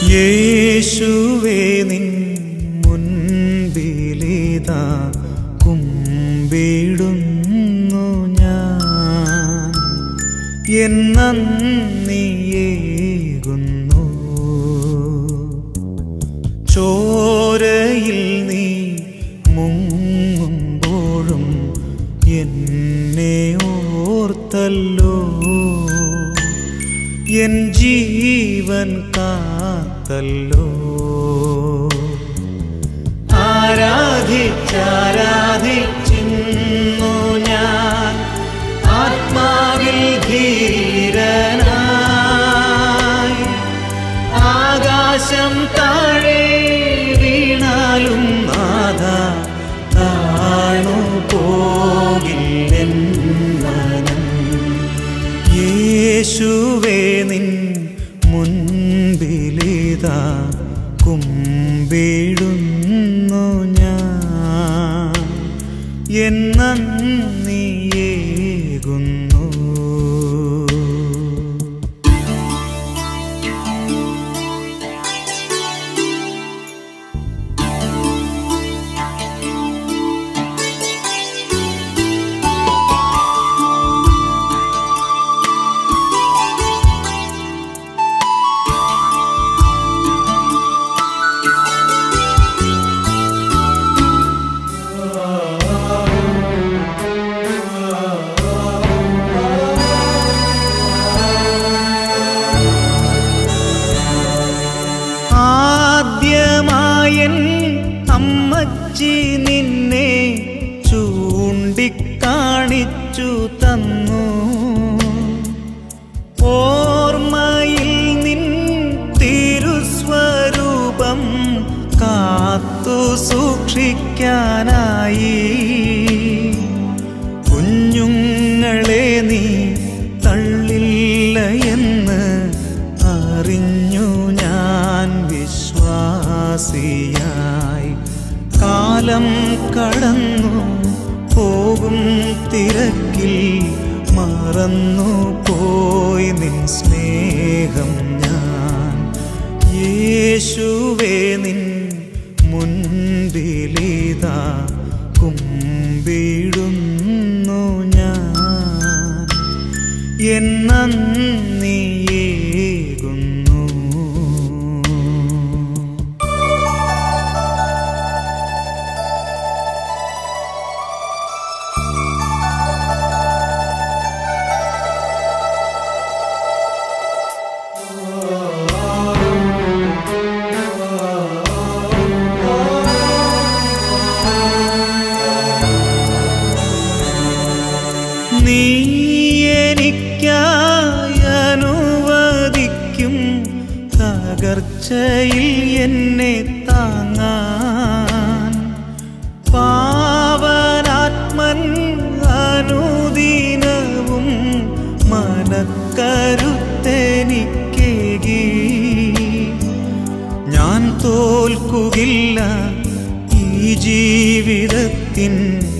യേശുവേ നിൻ മുൻപിലിതാ കുമ്പിടുന്നു ഞാൻ എന്നീയേകുന്നു ചോരയിൽ നീ മുങ്ങുമ്പോഴും എന്നെ ഓർത്തല്ലോ എൻ ജീവൻ കാത്തല്ലോ ആരാധിച്ചാരാധിച്ചിന്നു ഞാൻ ആത്മാവിൽ ധീരനായി ആകാശം താഴെ വീണാലും നാഥ താണു പോകില്ലെൻ മനം യേശുവേ നിൻ മുൻപിലിതാ കുമ്പിടുന്നു ഞാൻ എന്നീയേകുന്നു ആദ്യമായൻ അമ്മച്ചി നിന്നെ ചൂണ്ടിക്കാണിച്ചു തന്നു ഓർമ്മയിൽ നിൻ തിരുസ്വരൂപം കാത്തു സൂക്ഷിക്കാനായി കുഞ്ഞുങ്ങളെ നീ തള്ളില്ല എന്ന് അറിഞ്ഞു ഞാൻ വിശ്വാസിയായി കാലം കടന്നു പോകും തിരക്കിൽ മറന്നു പോയി നിൻ സ്നേഹം ഞാൻ യേശുവേ നിൻ മുൻപിലിതാ കുമ്പിടുന്നു ഞാൻ എന്നീയേകുന്നു നീ എനിക്കായി അനുവദിക്കും തകർച്ചയിൽ എന്നെ താങ്ങാൻ പാവനാത്മൻ അനുദിനവും മനക്കരുത്തെനിക്കേകി ഞാൻ തോൽക്കുകില്ല ഈ ജീവിതത്തിൻ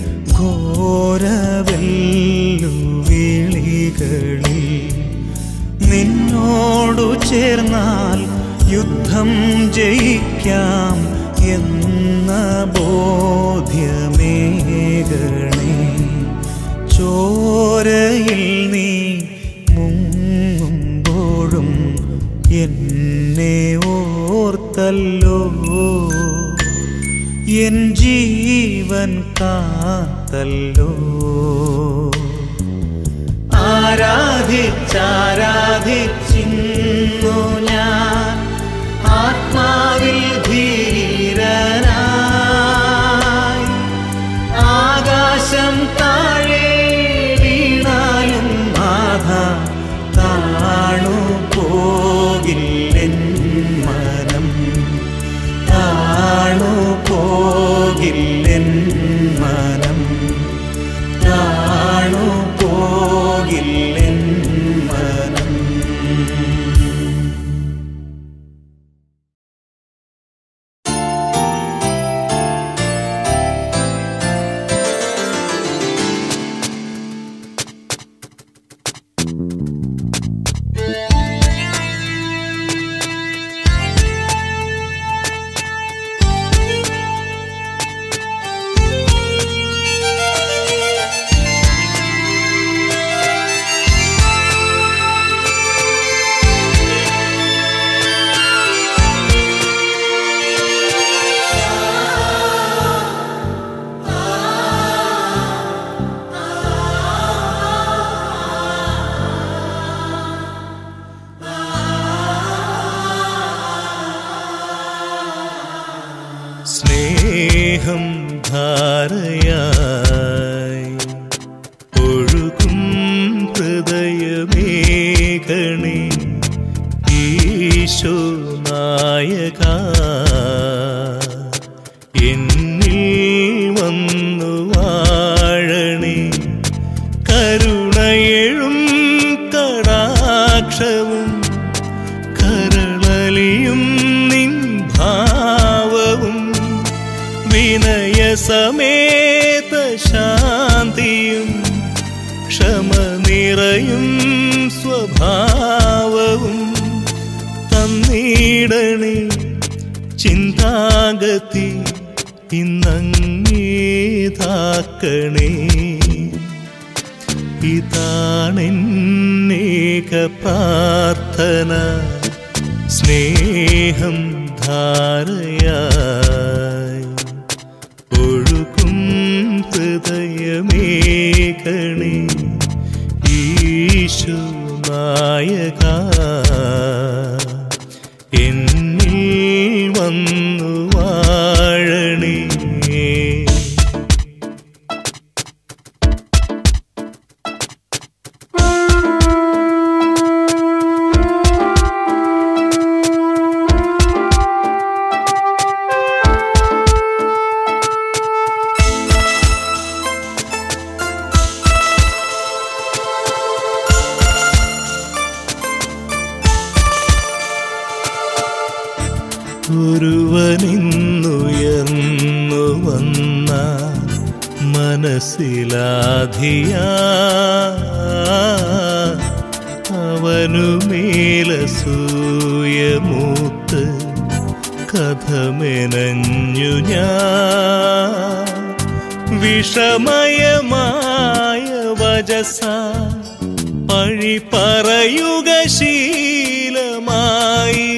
ഘോരവെല്ലുവിളികളിൽ നിന്നോടു ചേർന്നാൽ യുദ്ധം ജയിക്കാം എന്ന ബോധ്യമേകണേ ചോരയിൽ നീ മുങ്ങുമ്പോഴും എന്നെ ഓർത്തല്ലോ എൻ ജീവൻ കാത്തല്ലോ ആരാധിച്ചാരാധിച്ചിന്നു ഞാൻ ആത്മാവിൽ ധീരനായി ആകാശം താഴെ വീണാലും നാഥ താണു പോകില്ലെൻ മനം താണു പോകില്ലെൻ മനം താണു പോകില്ലെൻ മനം സ്നേഹം ധാരയായി ഒഴുകും ഹൃദയമേകണേ ഈശോ നായക എന്നിൽ വന്നു വാഴണേ കരുണയെഴും കടാക്ഷവും കരളലിയും നിൻ ഭാവവും വിനയസമേത ശാന്തിയും ക്ഷമ നിറയും സ്വഭാവവും തന്നിടണേ ചിന്താഗതി ഇന്നങ്ങേതാക്കണേ ഇതാണെന്നേക പ്രാർത്ഥന സ്നേഹം ധാരയായി ഒഴുകും ഹൃദയമേകണേ ഈശോ നായക എന്നിൽ വന്നു വാഴണേ ഒരുവനിന്നുയർന്നു വന്ന മനസ്സിലാധിയ അവനുമേലസൂയമൂത്ത് കഥമെനഞ്ഞു ഞാൻ വിഷമയമായ വജസ പഴി പറയുക ശീലമായി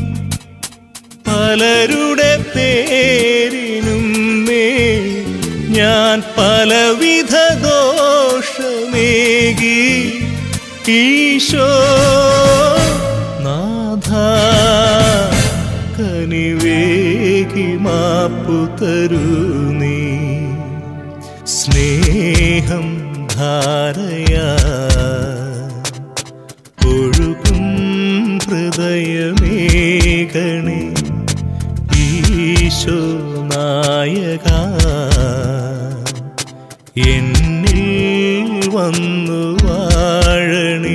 പലരുടെ പേരിനും മേ ഞാൻ പലവിധ ദോഷമേകി ഈശോ നാഥ കനിവേകി മാപ്പു തരൂ നീ സ്നേഹം ധാരയാ ഒഴുകും ഹൃദയമേകണേ ഈശോ നായക എന്നിൽ വന്നു വാഴണേ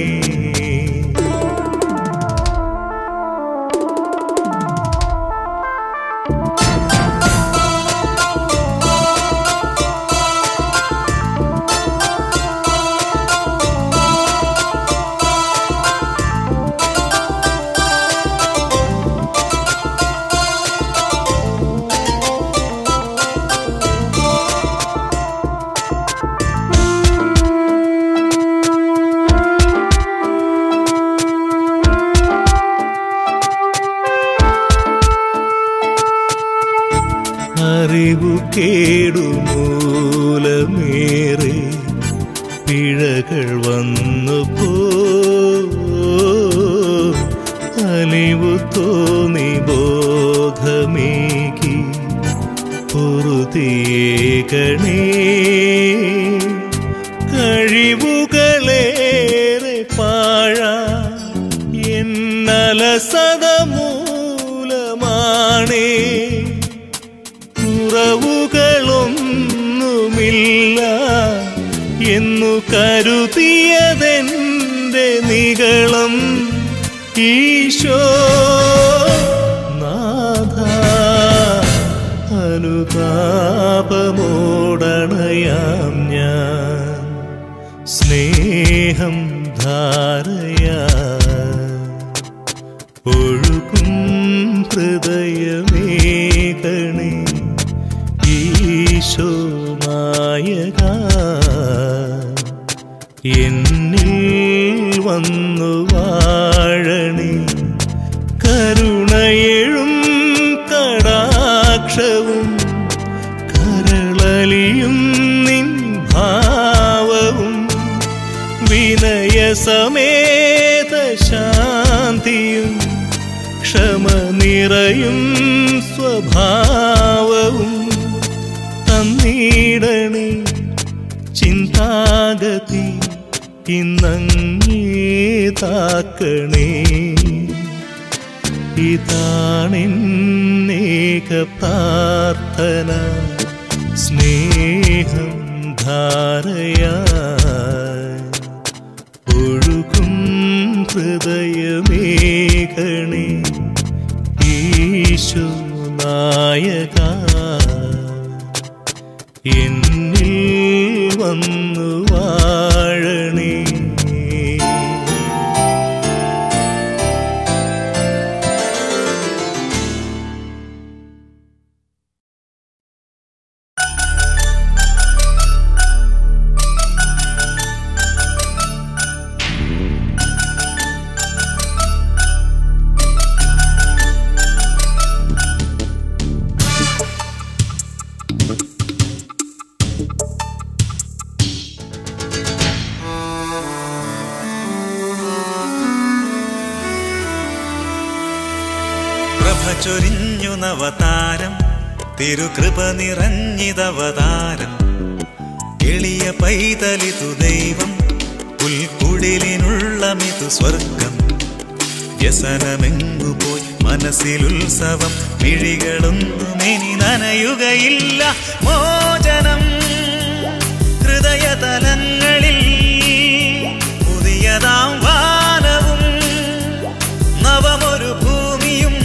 അറിവു കേടുമൂലമേറെ പിഴകൾ വന്നു പോ അലിവു തോന്നി ബോധമേകി പൊറുതിയേകണേ കഴിവുകളേറെ പാഴ എന്നലസത മൂലമാണേ കുറവുകളൊന്നുമില്ല എന്നു കരുതിയതെന്റെ നികളം ഈശോ നാഥ അനുതാപമോടണയാം ഞാൻ സ്നേഹം ധാരയാ ഒഴുകും ഹൃദയമേകണേ ഈശോ നായക എന്നിൽ വന്നു വാഴണേ കരുണയെഴും കടാക്ഷവും കരളലിയും നിൻ ഭാവവും വിനയസമേത ശാന്തിയും ക്ഷമ നിറയും സ്വഭാവവും വന്നിടണേ ചിന്താഗതി ഇന്നങ്ങേ താക്കണേ ഇതാണെന്നേക പ്രാർത്ഥന സ്നേഹം ധാരയായി ഒഴുകും ഹൃദയമേകണേ ഈശോ നായക എന്നിൽ വന്നു വാഴണേ പ്രഭ ചൊരിഞ്ഞു നവതാരം തിരുകൃപ നിറഞ്ഞിതവതാരം എളിയ പൈതലിതു ദൈവം പുൽക്കുടിലിനുള്ള മിതു സ്വർഗം വ്യസനമെങ്ങു പോയി മനസ്സിലുത്സവം മിഴികളൊന്നും ഇനി നനയുകയില്ല മോചനം ഹൃദയതലങ്ങളിൽ പുതിയതാം വാനവും നവമൊരു ഭൂമിയും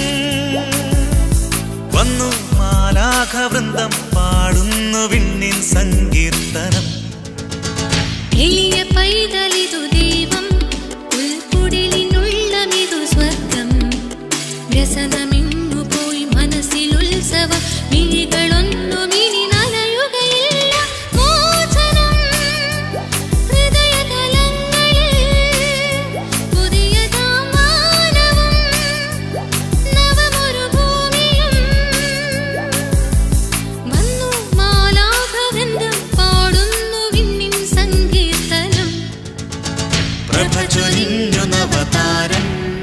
വന്നു മാലാഘവൃന്ദം പാടുന്നു വിണ്ണിൻ സങ്കീർത്തനം എളിയ പൈതലിതു ദൈവം ഉൾക്കുടിലിനുള്ളമിതു സ്വർഗം വ്യസനമിങ്ങു പോയി മനസ്സിലുത്സവം മിഴികളൊന്നും ഇനി നനയുകയില്ല മോചനം ഹൃദയതലങ്ങളിൽ പുതിയതാം മാനവും നവമൊരു ഭൂമിയും വന്നു മാലാഘവൃന്ദം പാടുന്നു വിണ്ണിൻ സങ്കീർത്തനം പ്രഭ ചൊരിഞ്ഞു നവതാരം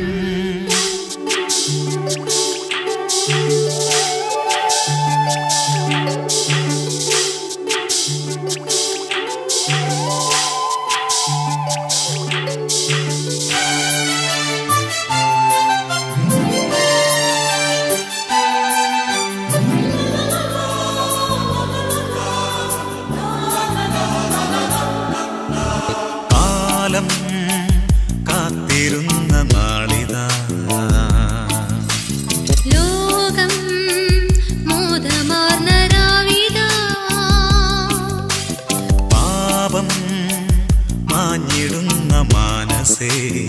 കാലം കാത്തിരുന്ന നാളിതാ ലോകം മോദമാർന്ന രാവിതാ പാപം മാഞ്ഞിടുന്ന മാനസേ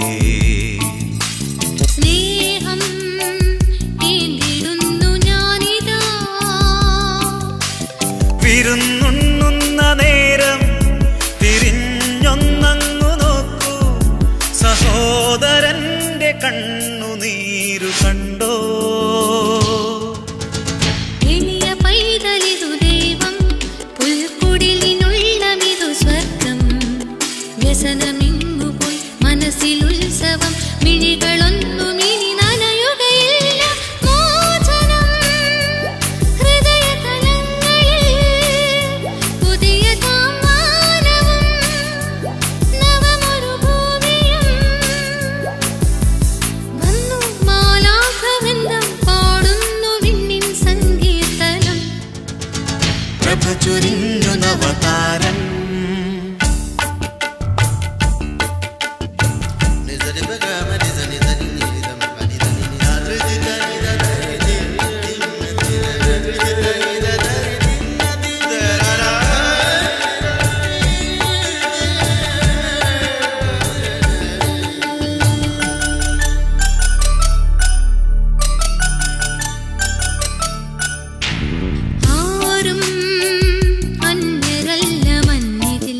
സ്നേഹം ഏന്തിടുന്നു ഞാനിതാ വിരുന്നുണ്ണുന്ന നേരം തിരിഞ്ഞൊന്നങ്ങു നോക്കൂ സഹോദരന്റെ കണ്ണുനീരു കണ്ടോ എളിയ പൈതലിതു ദൈവം പുൽക്കുടിലിനുള്ളമിതു സ്വർഗം വ്യസനമിങ്ങു പോയി മനസ്സിലുത്സവം മിഴികളൊന്നും ഇനി നനയുകയില്ല മോചനം ഹൃദയതലങ്ങളിൽ പുതിയതാം മാനവും നവമൊരു ഭൂമിയും വന്നു മാലാഘവൃന്ദം പാടുന്നു വിണ്ണിൻ സങ്കീർത്തനം പ്രഭ ചൊരിഞ്ഞു നവതാരം ആരും അന്യരല്ല മന്നിതിൽ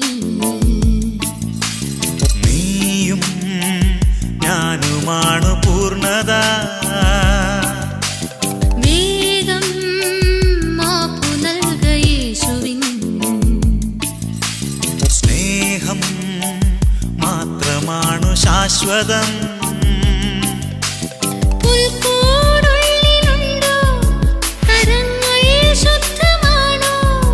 നീയും ഞാനുമാണു പൂർണ്ണത വേഗം മാപ്പു നൽക യേശുവിൻ സ്നേഹം മാത്രമാണു ശാശ്വതം പുൽക്കൂടുള്ളിലുണ്ടോ കരങ്ങൾ ശുദ്ധമാണോ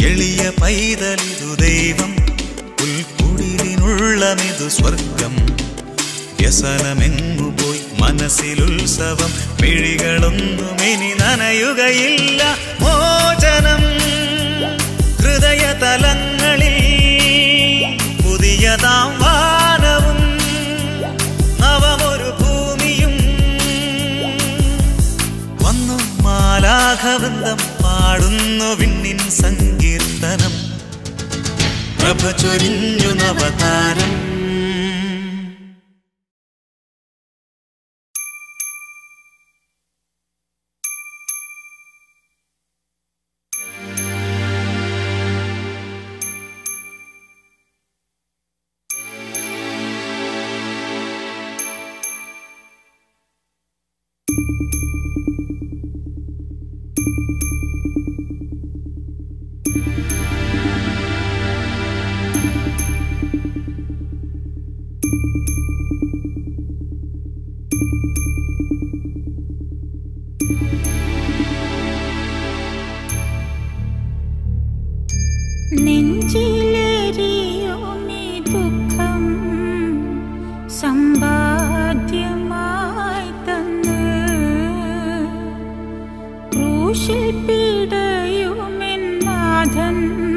എളിയ പൈതലിതു ദൈവം പുൽക്കുടിലിനുള്ളമിതു സ്വർഗം വ്യസനമെങ്ങു പോയി മനസ്സിലുത്സവം മിഴികളൊന്നും ഇനി നനയുകയില്ല മോചനം ഹൃദയ തലങ്ങളിൽ പുതിയതാം വാനവും നവമൊരു ഭൂമിയും വന്നു മാലാഘവൃന്ദം പാടുന്നു വിണ്ണിൻ സങ്കീർത്തനം പ്രഭ ചൊരിഞ്ഞു നവതാരം നെഞ്ചിലേറിയോമീ ദുഃഖം സമ്പാദ്യമായി തന്ന് ക്രൂശിൽ പീഡയുമെന്നാഥൻ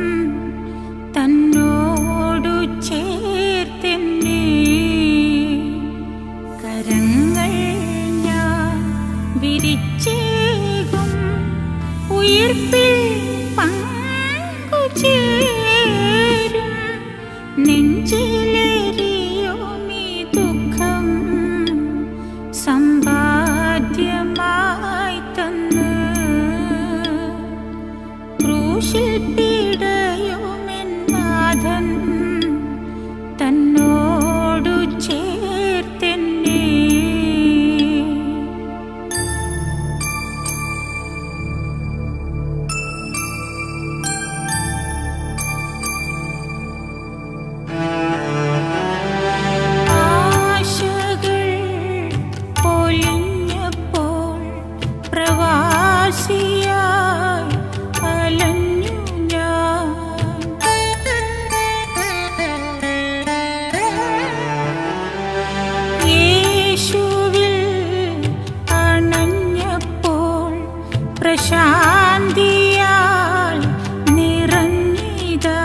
തന്നോടു ചേർത്തെന്നെ കരങ്ങൾ ഞാൻ വിരിച്ചേകും ഉയർപ്പിൽ പങ്കുചേരും നെഞ്ചിലേറിയോമീ ദുഃഖം സമ്പാദ്യമായി തന്ന് ക്രൂശിൽ പീഡയുമെന്നാഥൻ തന്നോടു ചേർത്തെന്നെ ആശകൾ പൊലിഞ്ഞപ്പോൾ പ്രവാസിയായി അലഞ്ഞു ഞാൻ യേശുവിൽ അണഞ്ഞപ്പോൾ പ്രശാന്തിയാൽ നിറഞ്ഞിതാ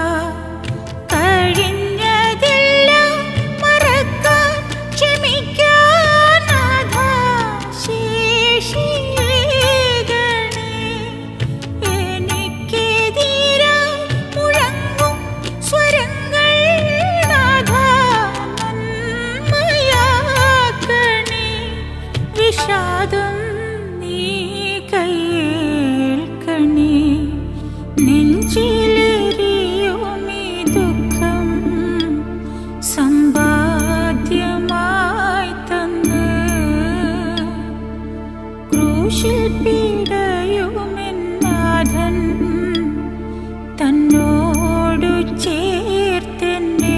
കഴിഞ്ഞതെല്ലാം മറക്കാൻ ക്ഷമിക്കാൻ നാഥാ ശേഷിയേകണേ. എനിക്കെതിരായി മുഴങ്ങും സ്വരങ്ങൾ നാഥാ നന്മയാക്കണേ. വിഷാദം നീ കയ്യേൽക്കണേ നെഞ്ചിലേറിയോമീ ദുഃഖം സമ്പാദ്യമായി തന്ന് ക്രൂശിൽ പീഡയുമെന്നാഥൻ തന്നോടു ചേർത്തെന്നെ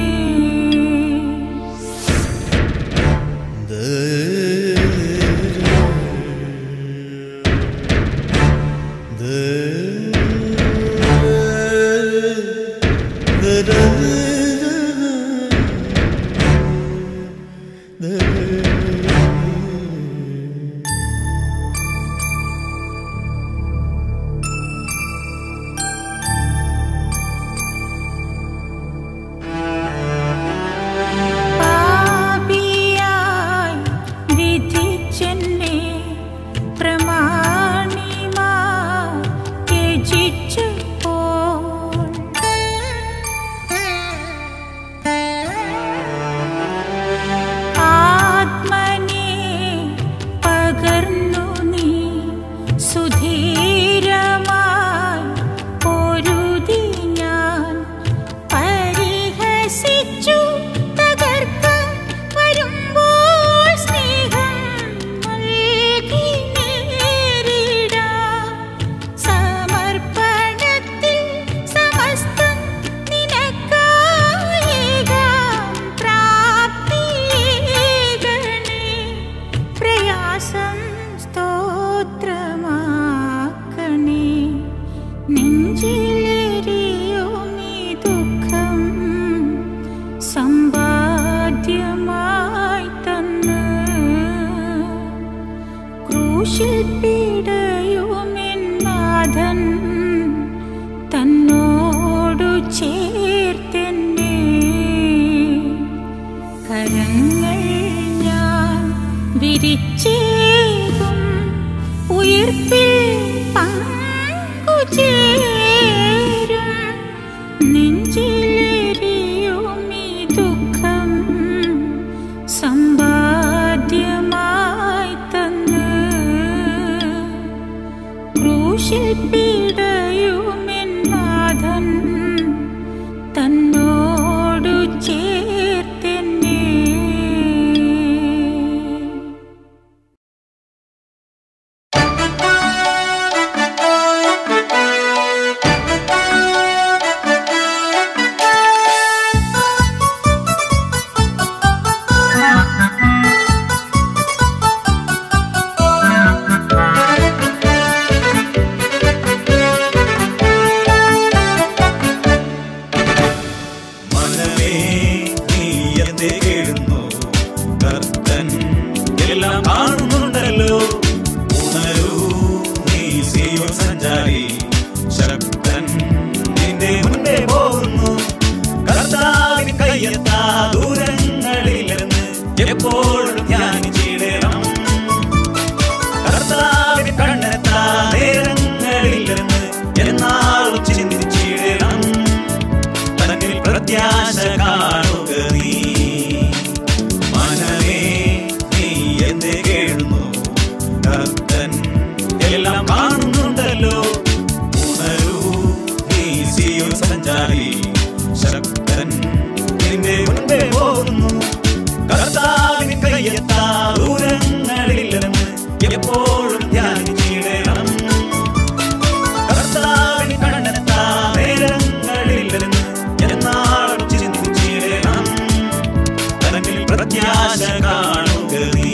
പാപിയായി വിധിച്ചെന്നെ പ്രമാണിമാ ത്യജിച്ചപ്പോൾ സഞ്ചാരി ശക്തൻ നിന്റെ മുൻപേ പോകുന്നു കർത്താവിന് കയ്യെത്താ ദൂരങ്ങളില്ലെന്ന് എപ്പോഴും ധ്യാനിച്ചിടണം കർത്താവിന് കണ്ണെത്താ നേരങ്ങളില്ലെന്ന് എന്നാളും ചിന്തിച്ചിടണം തനക്കിൽ പ്രത്യാശ കാണുക നീ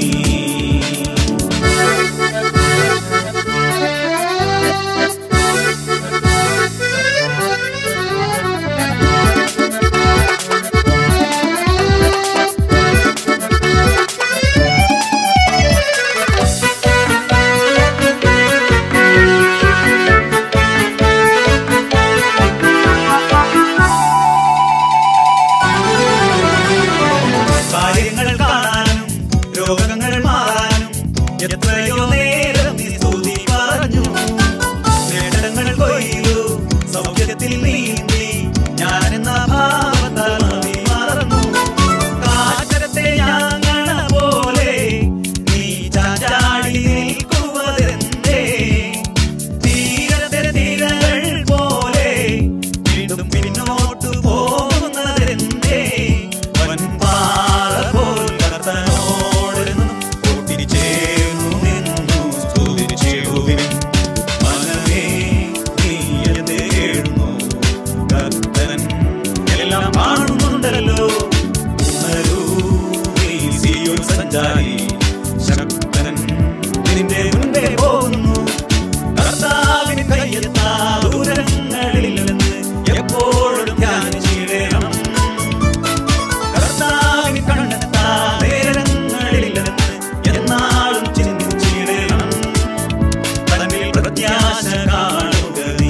കാര്യങ്ങൾ കാണാനും രോഗങ്ങൾ മാറാനും എത്രയോ നേരം നീ സ്തുതി പറഞ്ഞു നേട്ടങ്ങൾ കൊയ്തു സൗഖ്യത്തിൽ നീന്തി ഞാനെന്ന ഭാവത്താൽ നീ മറന്നു കാറ്റത്തെ ഞാങ്ങണ പോലെ നീ ചാചാടി നിൽക്കുവതെന്തേ തീരത്തെ തിരകൾ പോലെ വീണ്ടും പിന്നോട്ട് പോകുന്നതെന്തേ വൻപാറ പോൽ കർത്തനോടെന്നും കൂട്ടിച്ചേർന്നു നിന്നു സ്തുതിച്ചിടുവിൻ മനമേ നീ എന്നെ കേഴുന്നു കർത്തനൻ എല്ലാം കാണുന്നുണ്ടല്ലോ ഉണരൂ നീ സിയോൻ സഞ്ചാരി ശക്തനൻ നിന്റെ മുൻപേ പോകുന്നു കർത്താവിന് കയ്യെത്താ ദൂരങ്ങളിൽ നിന്ന് എപ്പോഴും ധ്യാനിച്ചിടണം കർത്താവിന് കണ്ണെത്താ നേരങ്ങളിൽ നിന്ന് എന്നാളും ചിന്തിച്ചിടണം തന്നിൽ പ്രത്യാശ കാണുക നീ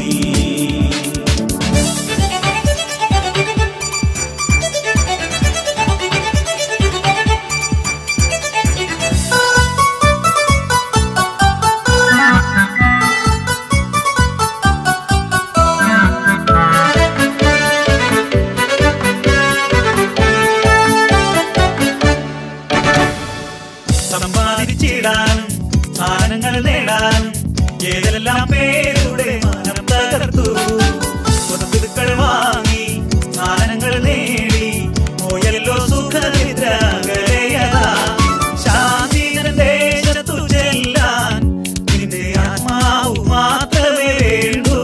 സമ്പാദിച്ചിടാൻ സ്ഥാനങ്ങൾ നേടാൻ ഏതെല്ലാം പേരുടെ മാനം തകർത്തു സ്വത്തുക്കൾ വാങ്ങി സ്ഥാനങ്ങൾ നേടി പോയല്ലോ സുഖനിദ്രകളെയതാ ശാന്തിയുടെ ദേശത്തു ചെല്ലാൻ നിന്റെ ആത്മാവ് മാത്രമേ വേണ്ടൂ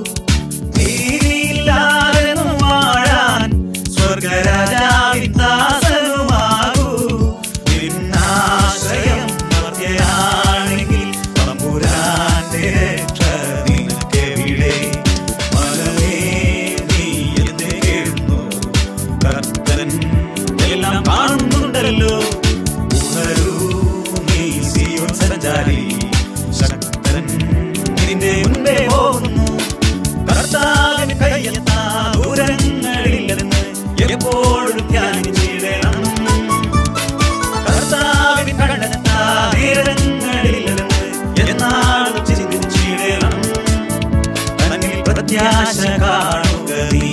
നീതിയില്ലാതെ വാഴാൻ സ്വർഗരാജാവിൻ ദാസനുമാകൂ നിന്നാശ്രയം മർത്യയാണെങ്കിൽ തമ്പുരാന്റെ രക്ഷ നിനക്കെവിടെ മനമേ നീ എന്നെ കേൾക്കുന്നു കർത്തൻ എല്ലാം കാണുന്നുണ്ടല്ലോ ഉണരൂ നീ സിയോൻ സഞ്ചാരി ശക്തൻ നിന്റെ മുൻപേ പോകുന്നു കർത്താവിന് കയ്യെത്താ ദൂരങ്ങളില്ലെന്ന് എപ്പോഴും ധ്യാനിച്ചിടണം കർത്താവിന് കണ്ണെത്താ നേരങ്ങളില്ലെന്ന് എന്നാളും ചിന്തിച്ചിടണം തന്നിൽ പ്രത്യാശ കാണുക നീ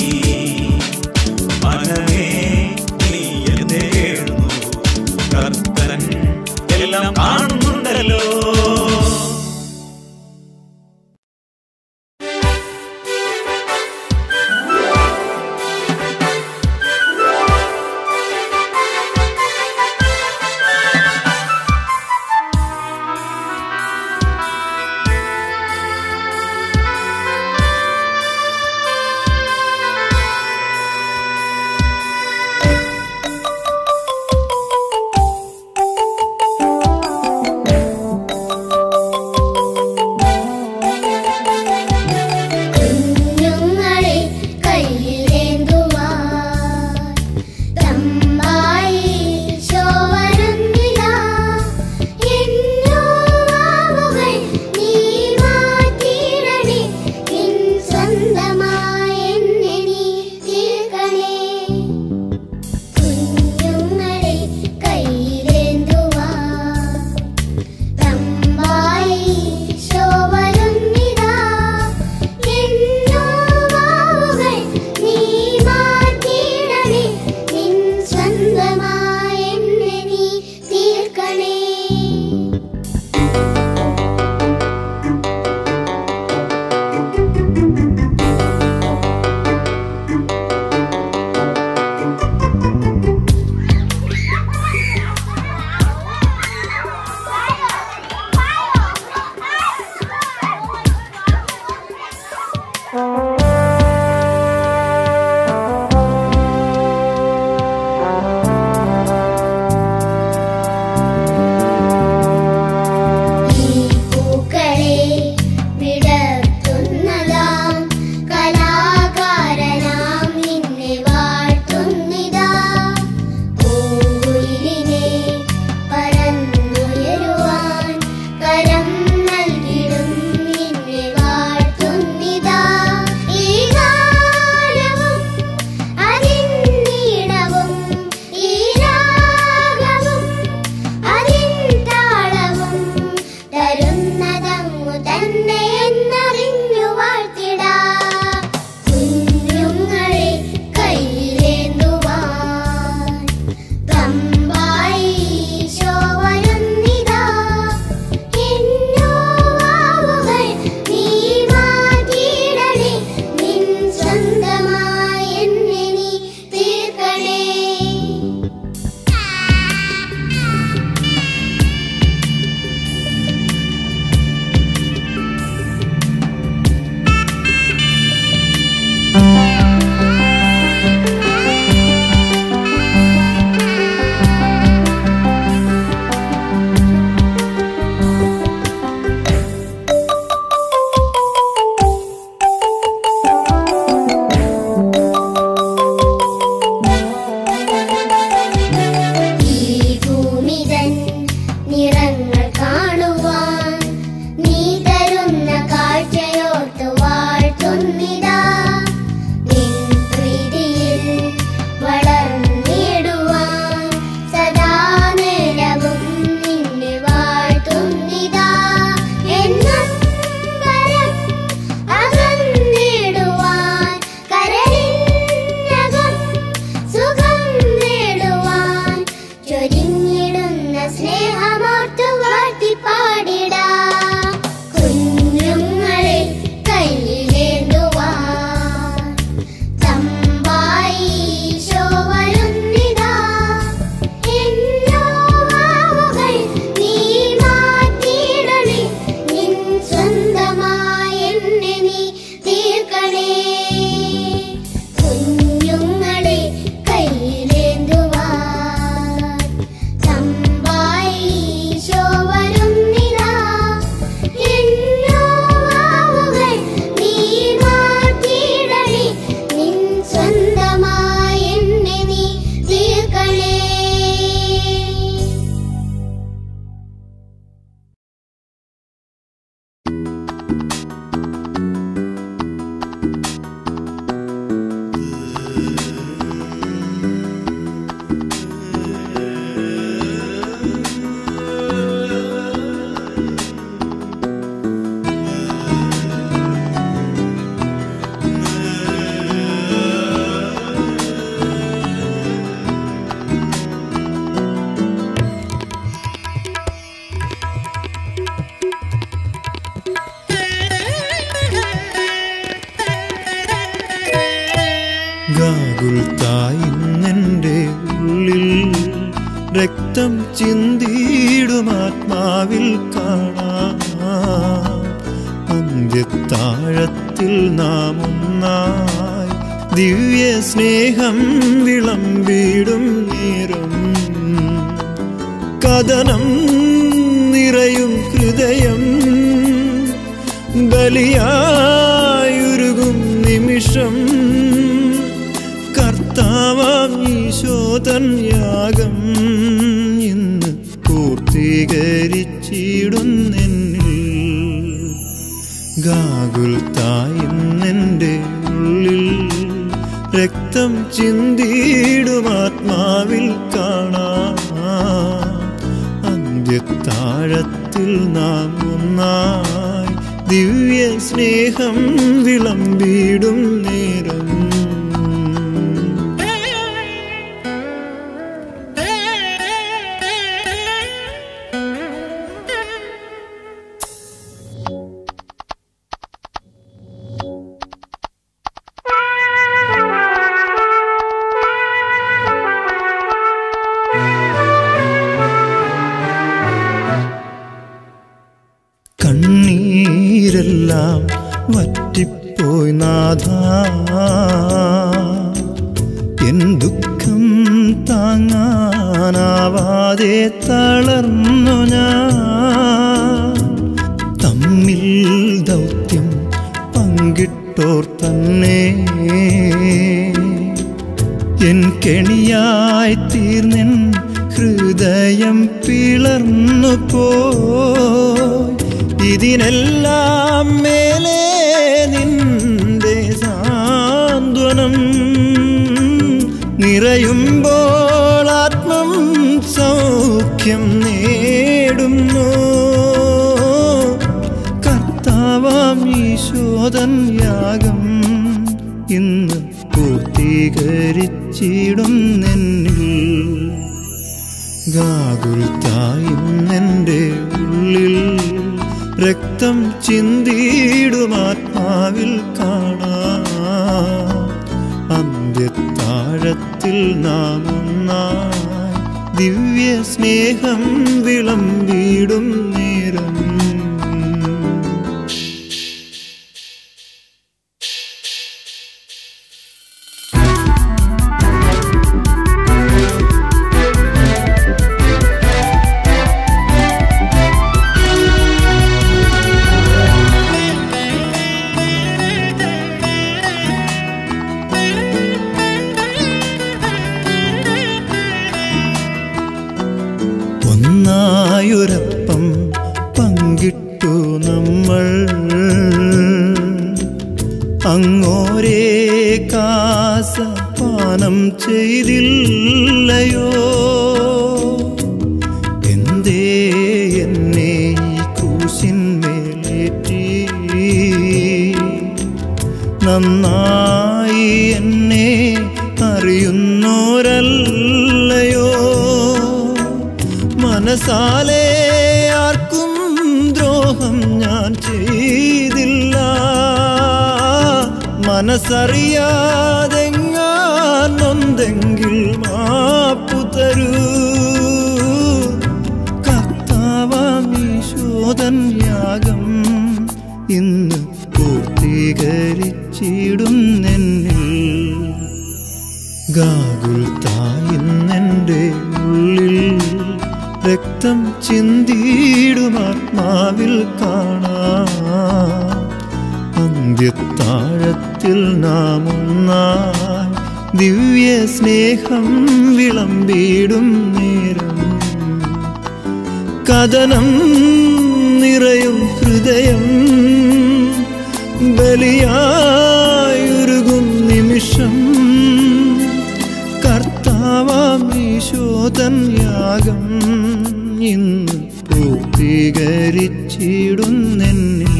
മനമേ നീ എന്നെ കേഴുന്നു കർത്തൻ എല്ലാം കാണുന്നുണ്ടല്ലോ പാടുന്നിതാ നിൻ പ്രീതിയിൽ വളർന്നിടുവാൻ സദാ നേരവും നിന്നെ വാഴ്ത്തുന്നിതാ എന്നും വരം അകന്നിടുവാൻ കരളിനകം സുഖം നേടുവാൻ ചൊരിഞ്ഞിടുന്ന സ്നേഹമോർത്തു വാഴ്ത്തി പാടിടാം കുഞ്ഞുങ്ങളെ കയ്യിലേന്തുവാൻ തമ്പായി ഈശോ വരുന്നിതാ എന്നോവാവുകൾ നീ മാറ്റിയിടണേ നിൻ സ്വന്തമായി എന്നെ നീ തീർക്കണേ കുഞ്ഞുങ്ങളെ കയ്യിലേന്തുവാൻ തമ്പായി ഈശോ വരുന്നിതാ എന്നോവാവുകൾ നീ മാറ്റിയിടണേ നിൻ സ്വന്തമായി എന്നെ നീ തീർക്കണേ ഗാകുൽത്തായിന്നെൻ്റെ ഉള്ളിൽ രക്തം ചിന്തിയിടുമാത്മാവിൽ കാണാം അന്ത്യത്താഴത്തിൽ നാം ഒന്നായി ദിവ്യ സ്നേഹം വിളമ്പിടും നേരം കഥനം നിറയും ഹൃദയം ബലിയായുരുകും നിമിഷം കർത്താവാം ഈശോതൻ യാഗം ഇന്ന് പൂർത്തീകരിച്ചിടുന്നെന്നിൽ ഗാകുൽത്തായിന്നെൻ്റെ ഉള്ളിൽ രക്തം ചിന്തിയിടുമാത്മാവിൽ കാണാം അന്ത്യത്താഴത്തിൽ നാം ഒന്നായി ദിവ്യ സ്നേഹം വിളമ്പിടും നേരം കണ്ണീരെല്ലാം വറ്റിപ്പോയി നാഥ എൻ ദുഃഖം താങ്ങാനാവാതെ തളർന്നു ഞാൻ തമ്മിൽ ദൗത്യം പങ്കിട്ടോർ തന്നെ എൻ കെണിയായി തീർന്നെൻ ഹൃദയം പിളർന്നു പോയി ഇതിനെല്ലാം മേലെ നിന്റെ സാന്ത്വനം നിറയുമ്പോൾ ആത്മം സൗഖ്യം നേടുന്നു കർത്താവാം ഈശോദൻ യാഗം ഇന്ന് പൂർത്തീകരിച്ചിടുന്നെന്നിൽ ഗാകുൽത്തായിന്നെൻ്റെ ഉള്ളിൽ രക്തം ചിന്തിയിടുമാത്മാവിൽ കാണാം അന്ത്യത്താഴത്തിൽ നാം ഒന്നായി ദിവ്യ സ്നേഹം വിളമ്പിടും നേരം ഒന്നായൊരപ്പം അങ്ങോരേ കാസപാനം ചെയ്തില്ലയോ എന്തേ എന്നെ ഈ കൂശിന്മേലേറ്റി നന്നായി എന്നെ അറിയുന്നോരല്ലയോ മനസാലെ ആർക്കും ദ്രോഹം ഞാൻ ചെയ്തില്ല മനസ്സറിയാതെങ്ങാനൊന്തെങ്കിൽ മാപ്പു തരൂ കർത്താവാമീശോദൻ യാഗം ഇന്ന് പൂർത്തീകരിച്ചിടുന്നെന്നിൽ ഗാകുൽ തായിന്നെൻ്റെ ഉള്ളിൽ രക്തം ചിന്തിയിടുമാത്മാവിൽ കാണാം അന്ത്യത്താഴത്തിൽ നാം ഒന്നായി ദിവ്യ സ്നേഹം വിളമ്പിടും നേരം കഥനം നിറയും ഹൃദയം ബലിയായുരുകും നിമിഷം കർത്താവാമീശോതൻ യാഗം ഇന്ന് പൂർത്തീകരിച്ചിടുന്നെന്നിൽ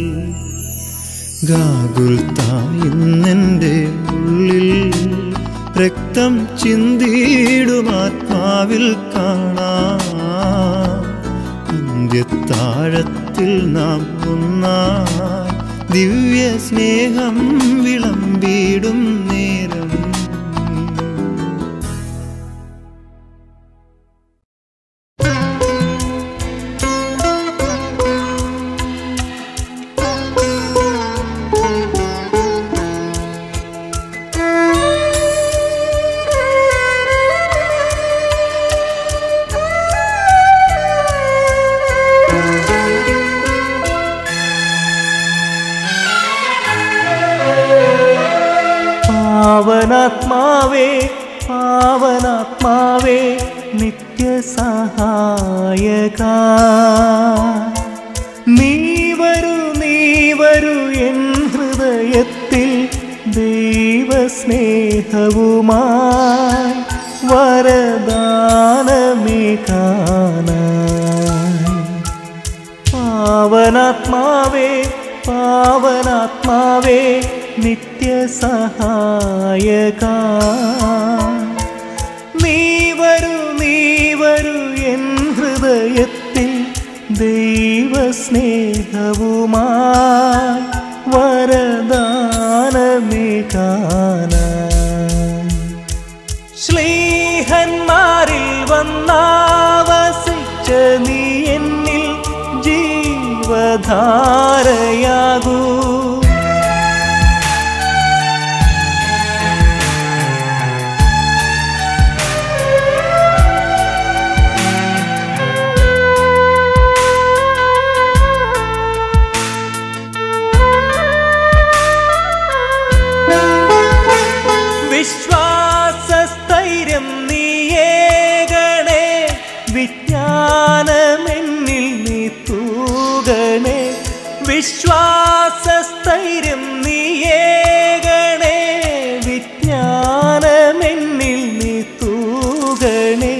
ഗാകുൽ തായിന്നെൻ്റെ ഉള്ളിൽ രക്തം ചിന്തിയിടുമാത്മാവിൽ കാണാം അന്ത്യത്താഴത്തിൽ നാം ഒന്നായി ദിവ്യ സ്നേഹം വിളമ്പിടും നേരം പാവനാത്മാവേ പാവനാത്മാവേ നിത്യസഹായക നീ വരൂ നീ വരൂ എൻ ഹൃദയത്തിൽ ദൈവസ്നേഹവുമായി വരദാനമേ കാണാൻ പാവനാത്മാവേ പാവനാത്മാവേ നിത്യസഹായക നീ വരൂ നീ വരൂ എൻ ഹൃദയത്തിൽ ദൈവസ്നേഹവുമായി വരദാനമേ കാണാൻ ശ്ലീഹന്മാരിൽ വന്നാവസിച്ച നീ എന്നിൽ ജീവധാരയാകൂ വിശ്വാസസ്ഥൈര്യം നീയേകണേ വിജ്ഞാനമെന്നിൽ നീ തൂകണേ വിശ്വാസസ്ഥൈര്യം നീയേകണേ വിജ്ഞാനമെന്നിൽ നീ തൂകണേ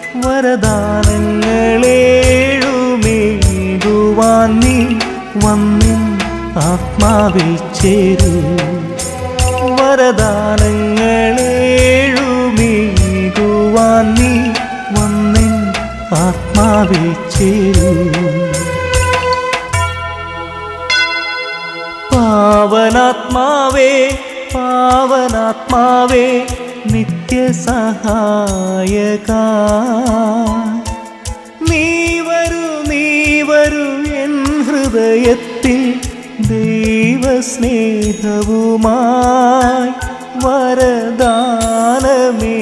വരദാനങ്ങളേഴുമേകുവാൻ നീ വന്നിൻ ആത്മാവിൽ ചേരൂ വരദാനങ്ങളേഴുമീകുവാൻ നീ വന്നിൻ ആത്മാവിൽ ചേരൂ പാവനാത്മാവേ പാവനാത്മാവേ നിത്യസഹായക നീ വരൂ നീ വരൂ എൻ ഹൃദയത്തിൽ ദൈവസ്നേഹവുമായി വരദാനമേ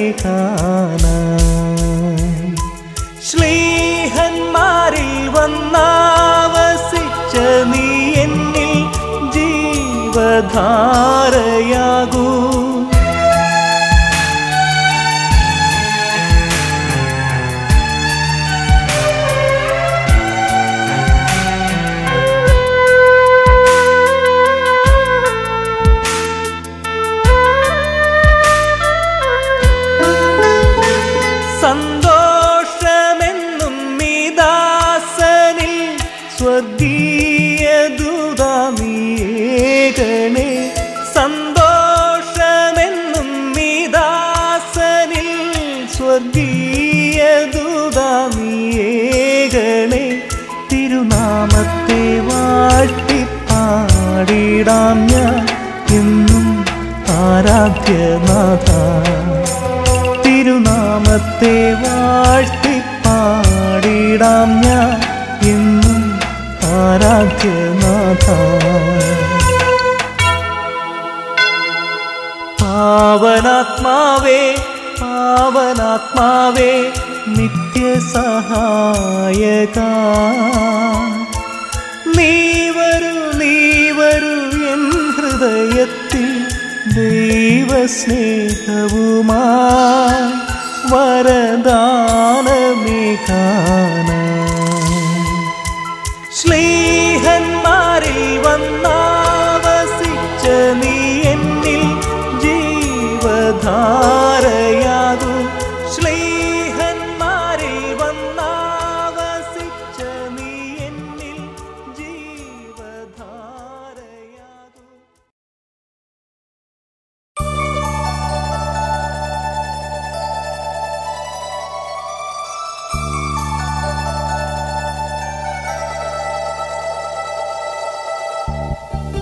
കാണാൻ ശ്ലീഹന്മാരിൽ വന്നാവസിച്ച നീ എന്നിൽ ജീവധാരയാകൂ പാടിടാം ഞാൻ എന്നും ആരാധ്യനാഥ തിരുനാമത്തെ വാഴ്ത്തി പാടിടാം ഞാൻ എന്നും ആരാധ്യനാഥ പാവനാത്മാവേ പാവനാത്മാവേ നിത്യസഹായക നീ വരൂ നീ വരൂ എൻ ഹൃദയത്തിൽ ദൈവസ്നേഹവുമായി വരദാനമേകാനായി ശ്ലീഹന്മാരിൽ വന്നാവസിച്ച നീ എന്നിൽ ജീവധാരയാകൂ ശ്ലീഹന്മാരിൽ വന്നാവസിച്ച നീ എന്നിൽ ജീവധാരയാകൂ ും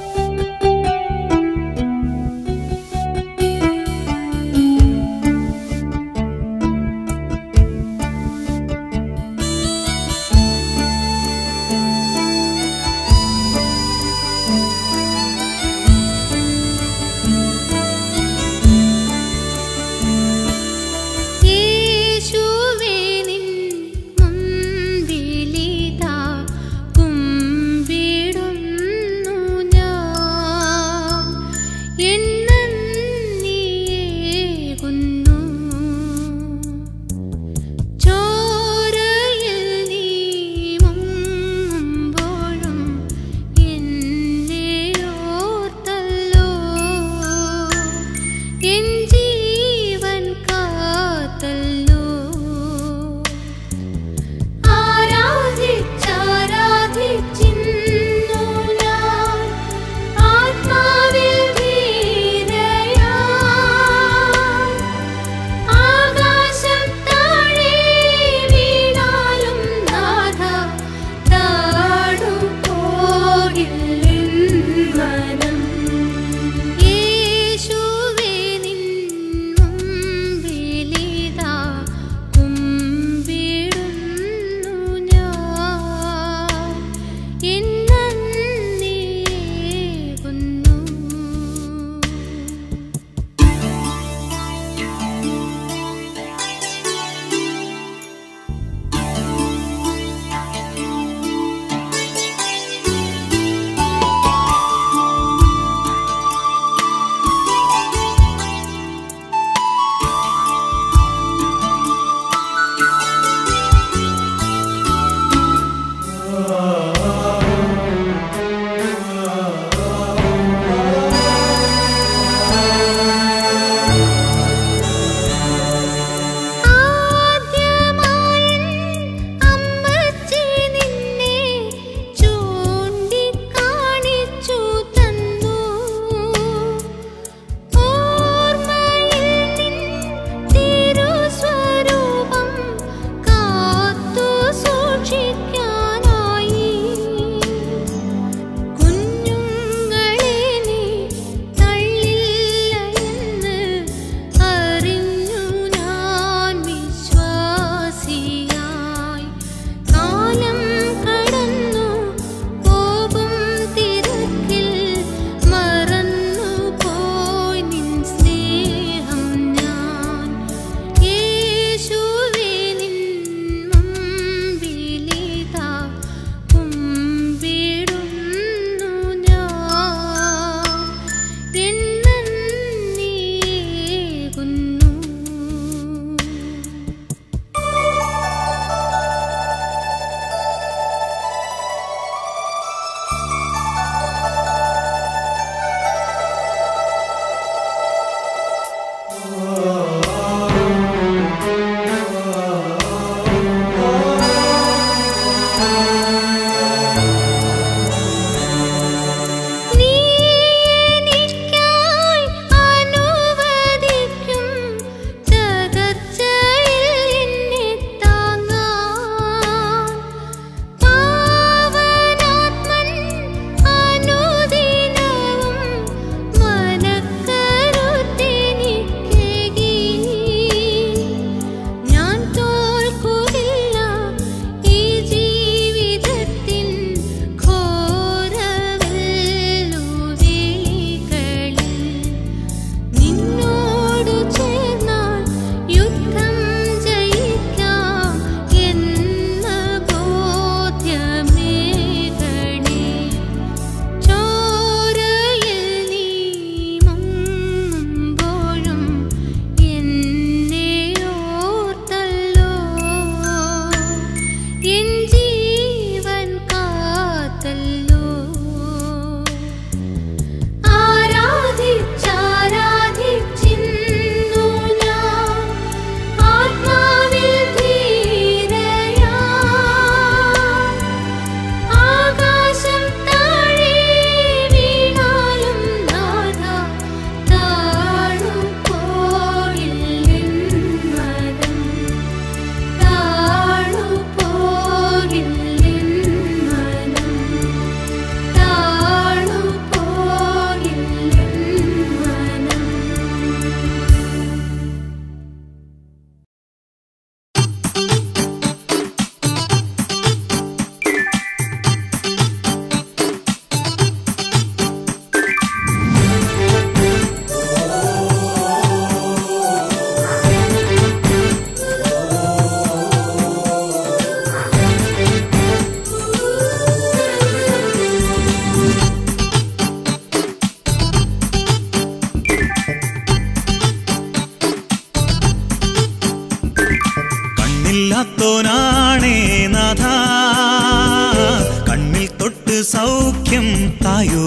കണ്ണില്ലാത്തോനാണേ നാഥ കണ്ണിൽ തൊട്ട് സൗഖ്യം തായോ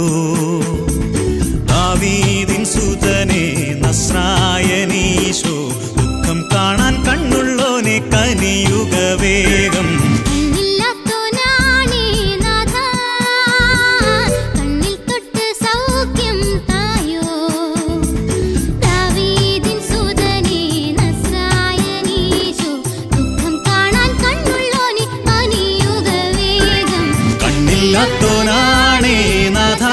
ദാവീദിൻ സുതനെ നസ്രായനീശോ ദുഃഖം കാണാൻ കണ്ണുള്ളോനെ കനിയുക വേഗം കണ്ണില്ലാത്തോനാണേ നാഥാ കണ്ണിൽ തൊട്ട് സൗഖ്യം തായോ ദാവീദിൻ സുതനേ നസ്രായനീശോ ദുഃഖം കാണാൻ കണ്ണുള്ളോനെ അനിയുക വേഗം കണ്ണില്ലാത്തോനാണേ നാഥ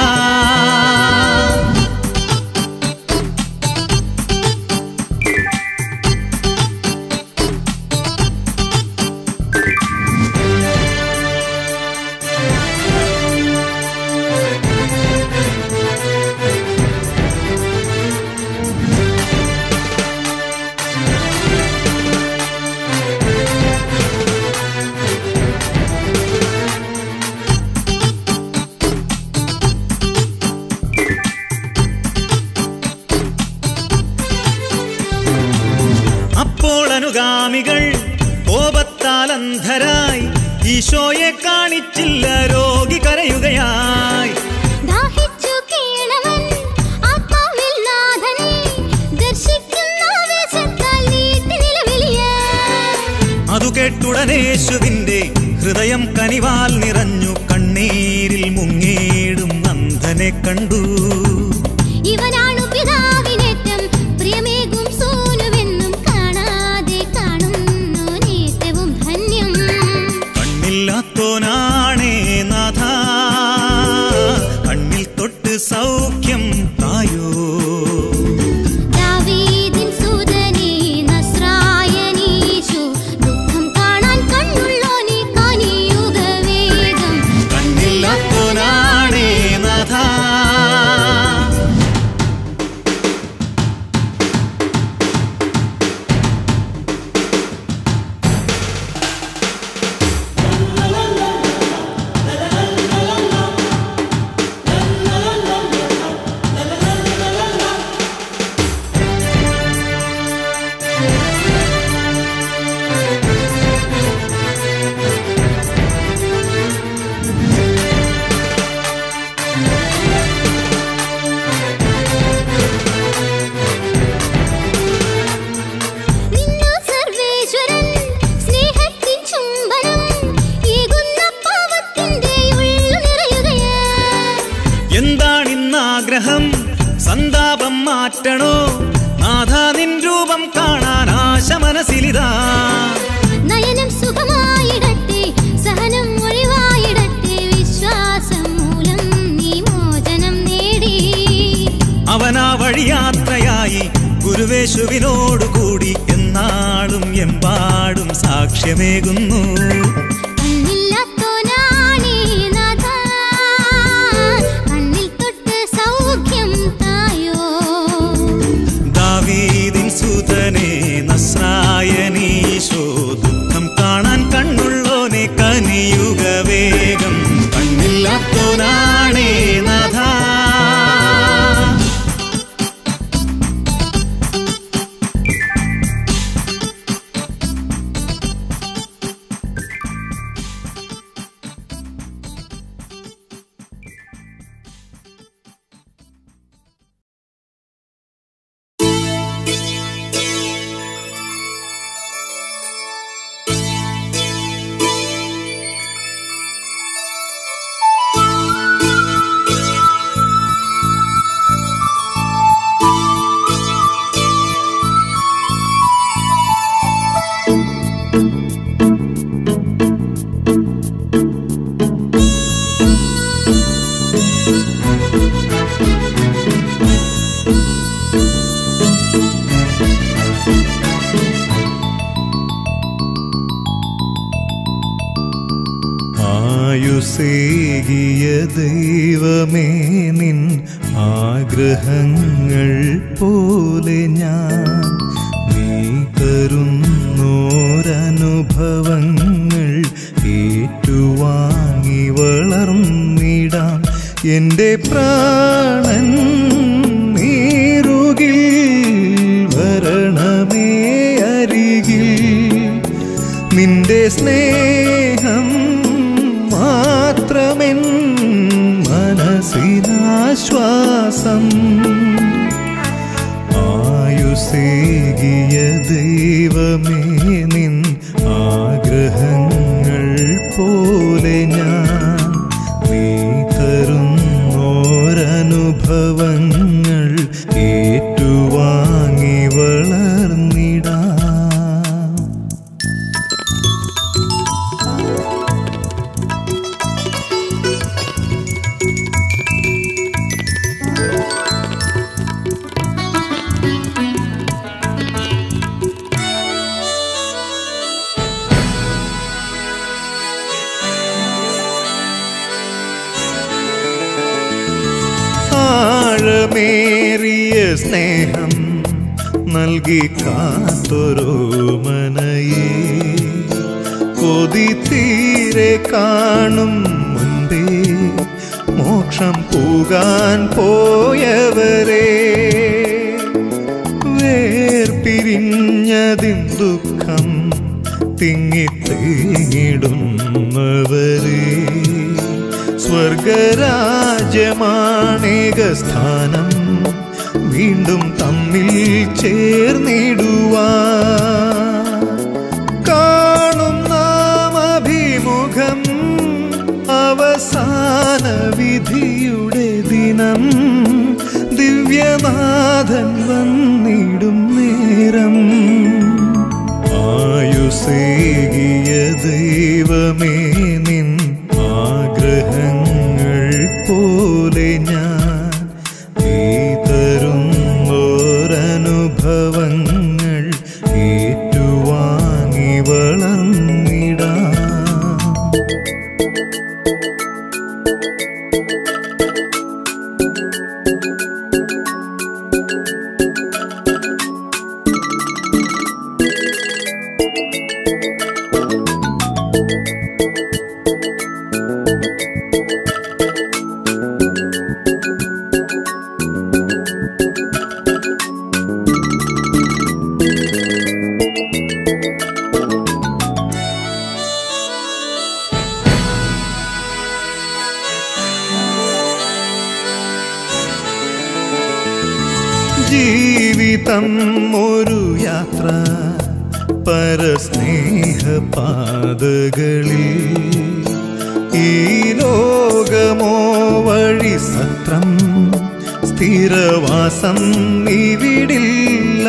അപ്പോൾ അനുഗാമികൾ കോപത്താൽ അന്ധരായി ഈശോയെ കാണിച്ചില്ല രോഗി കരയുകയായി ദാഹിച്ചു കേണവൻ ആത്മാവിൽ നാഥനെ ദർശിക്കുന്ന ആവേശത്താൽ നീട്ടി നിലവിളിയ അതു കേട്ടുടനേശുവിന്റെ ഹൃദയം കനിവാൽ നിറഞ്ഞു കണ്ണീരിൽ മുങ്ങേടും അന്ധനെ കണ്ടു ഇവനാണു പിതാവിനേറ്റം പ്രിയമേകും സോനുവെന്നും കാണാതെ കാണുന്നു നേറ്റവും ധന്യം കണ്ണില്ലാത്തോനാണേ നാഥ കണ്ണിൽ തൊട്ട് സൗഖ്യം തായോ ദാവീദിൻ സുതനേ നസ്രായനീശോ ദുഃഖം കാണാൻ കണ്ണുള്ളോനെ കനിയുക വേഗം കണ്ണില്ലാത്തോനാണേ നാഥ നിന്നു സർവേശ്വരൻ സ്നേഹത്തിൻ ചുംബനം ഏകുന്ന പാവത്തിന്റെ ഉള്ളു നിറയുകയാ എന്താണിന്നാഗ്രഹം സന്താപം മാറ്റണോ നാഥ നിൻ രൂപം കാണാൻ ആശ മനസ്സിലിതാ നയനം സുഖമായിടട്ടെ സഹനം ഒഴിവായിടട്ടെ വിശ്വാസം മൂലം നീ മോചനം നേടി അവനാ വഴിയാത്രയായി ഗുരുവേശുവിനോടുകൂടി എന്നാളും എമ്പാടും സാക്ഷ്യമേകുന്നു കണ്ണില്ലാത്തോനാണേ നാഥാ കണ്ണിൽ തൊട്ട് സൗഖ്യം തായോ ദാവീദിൻ സുതനെ നസ്രായനീശോ ദുഃഖം കാണാൻ കണ്ണുള്ളോനെ കനിയുക വേഗം കണ്ണില്ലാത്തോനാണേ നാഥ ആയുസേകിയ ദൈവമേ നിൻ ആഗ്രഹങ്ങൾ പോലെ ഞാൻ നീ തരുന്നോരനുഭവങ്ങൾ ഏറ്റുവാങ്ങി വളർന്നിടാം എൻ്റെ പ്രാണൻ നീറുകിൽ വരണമേ അരികിൽ നിൻ ആയുസേകിയ ദൈവമേ നിൻ ആഗ്രഹങ്ങൾ പോലെ ഞാൻ നീ തരുന്നോരനുഭവങ്ങൾ ഏറ്റുവാങ്ങി വളർന്നിടാം ആഴമേറിയ സ്നേഹം നൽകി കാത്തൊരു മനയെ കൊതി തീരെ കാണും മുൻപേ മോക്ഷം പോകാൻ പോയവരെ വേർപിരിഞ്ഞതിൻ ദുഃഖം തിങ്ങിത്തേങ്ങിടുന്നവരെ സ്വർഗരാജ്യമാണേക സ്ഥാനം വീണ്ടും തമ്മിൽ ചേർന്നിടുവാ കാണും നാം അഭിമുഖം അവസാന വിധിയുടെ ദിനം ദിവ്യനാഥൻ വന്നിടും നേരം ആയുസേകിയ ദൈവമേ നിൻ ആഗ്രഹങ്ങൾ പോലെ ഞാൻ നീ തരുന്നോരനുഭവങ്ങൾ ഏറ്റുവാങ്ങി വളർന്നിടാം ജീവിതം ഒരു യാത്ര പരസ്നേഹ പാതകളിൽ ഈ ലോകമോ വഴി സത്രം സ്ഥിരവാസം ഇവിടില്ല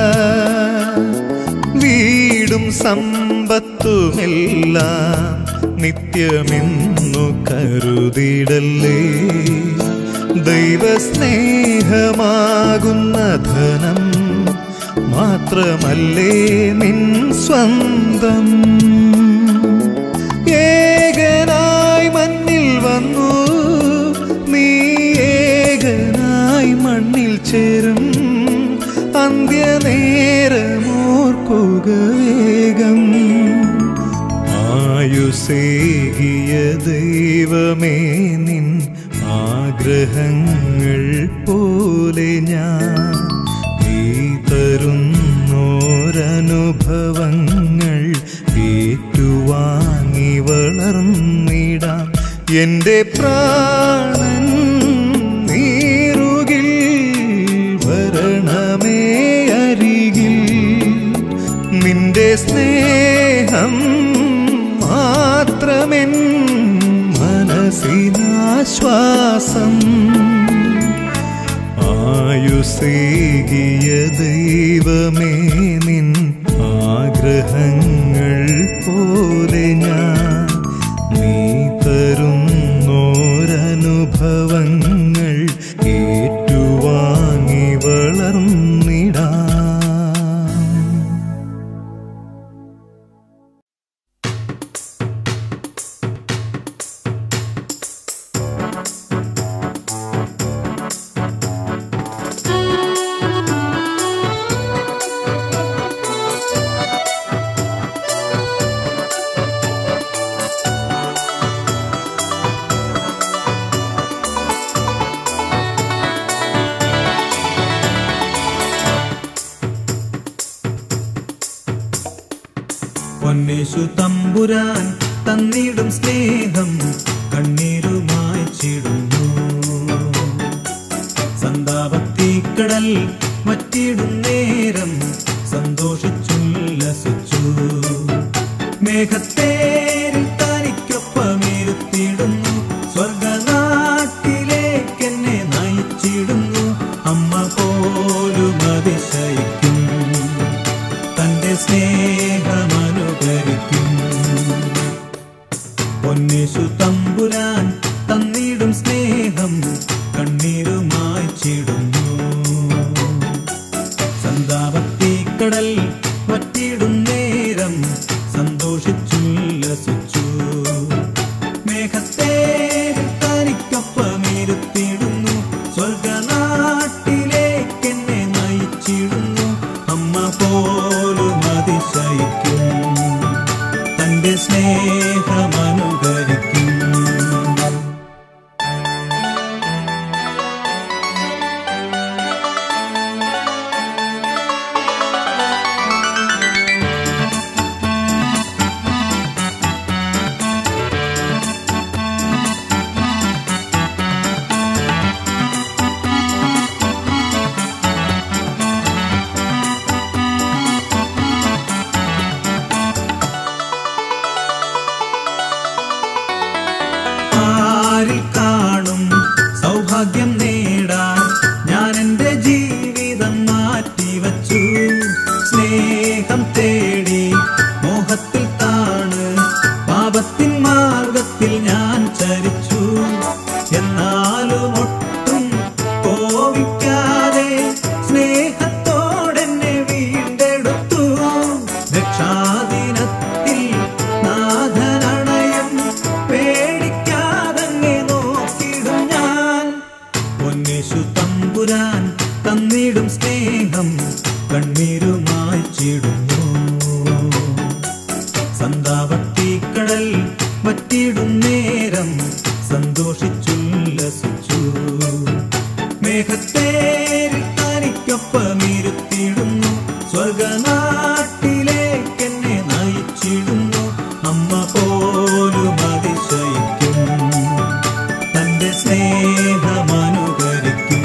വീടും സമ്പത്തുമെല്ലാം നിത്യമെന്നു കരുതിടല്ലേ ദൈവസ്നേഹമാകുന്ന ധനം മാത്രമല്ലേ നിൻ സ്വന്തം ഏകനായി മണ്ണിൽ വന്നു നീ ഏകനായി മണ്ണിൽ ചേരും അന്ത്യനേരമോർക്കുക വേഗം ആയുസേകിയ ദൈവമേ നിൻ ആഗ്രഹങ്ങൾ പോലെ ഞാൻ നീ തരുന്നോരനുഭവങ്ങൾ ഏറ്റുവാങ്ങി വളർന്നിടാം എൻ്റെ പ്രാണൻ നീറുകിൽ വരണമേ അരികിൽ നിന്റെ സ്നേഹം മാത്രമെൻ മനസ്സിനാശ്വാസം ആയുസേകിയ ദൈവമേ നിൻ ആഗ്രഹങ്ങൾ പോലെ ഞാൻ നീ തരുന്നോരനുഭവങ്ങൾ ഏറ്റുവാങ്ങി വളർന്നിടാം പൊന്നേശു തമ്പുരാൻ തന്നിടും സ്നേഹം കണ്ണീരുമായി ചിടുന്നു സന്താപത്തിക്കടൽ വറ്റിയിടും നേരം സന്തോഷിച്ചുല്ലസിച്ചു മേഘത്തേരിൽ തനിക്കൊപ്പമിരുത്തിയിടുന്നു സ്വർഗനാട്ടിലേക്ക് എന്നെ നയിച്ചിടുന്നു അമ്മ പോലും അതിശയിക്കും തന്റെ സ്നേഹമനുകരിക്കും പൊന്നേശു തമ്പുരാൻ തന്നിടും സ്നേഹം കണ്ണീരുമായി ചിടുന്നു സന്താപത്തിക്കടൽ വറ്റിയിടും നേരം സന്തോഷിച്ചുല്ലസിച്ചു മേഘത്തെ തനിക്കൊപ്പമിരുത്തിയിടുന്നു സ്വർഗനാട്ടിലേക്ക് എന്നെ നയിച്ചിടുന്നു അമ്മ പോലും അതിശയിക്കും തന്റെ സ്നേഹമനുകരിക്കും ആരിൽ കാണും സൗഭാഗ്യം നേടാൻ ഞാൻ എൻ്റെ ജീവിതം മാറ്റിവച്ചു സ്നേഹം തേടി മോഹത്തിൽ താണ് പാപത്തിൻ മാർഗത്തിൽ ഞാൻ ചരിച്ചു എന്നാലും ഒട്ടും കോപിക്കാതെ സ്നേഹത്തോടെന്നെ വീണ്ടെടുത്തു രക്ഷാദിനത്തിൽ നാഥനണയം പേടിക്കാതങ്ങെ നോക്കിടും ഞാൻ പൊന്നേശു തമ്പുരാൻ തന്നിടും സ്നേഹം കണ്ണീരുമായി ചിടുന്നു സന്താപത്തിക്കടൽ വറ്റിയിടും നേരം സന്തോഷിച്ചുല്ലസിച്ചു മേഘത്തേരിൽ തനിക്കൊപ്പമിരുത്തിയിടുന്നു സ്വർഗനാട്ടിലേക്ക് എന്നെ നയിച്ചിടുന്നു അമ്മ പോലും അതിശയിക്കും തന്റെ സ്നേഹമനുകരിക്കും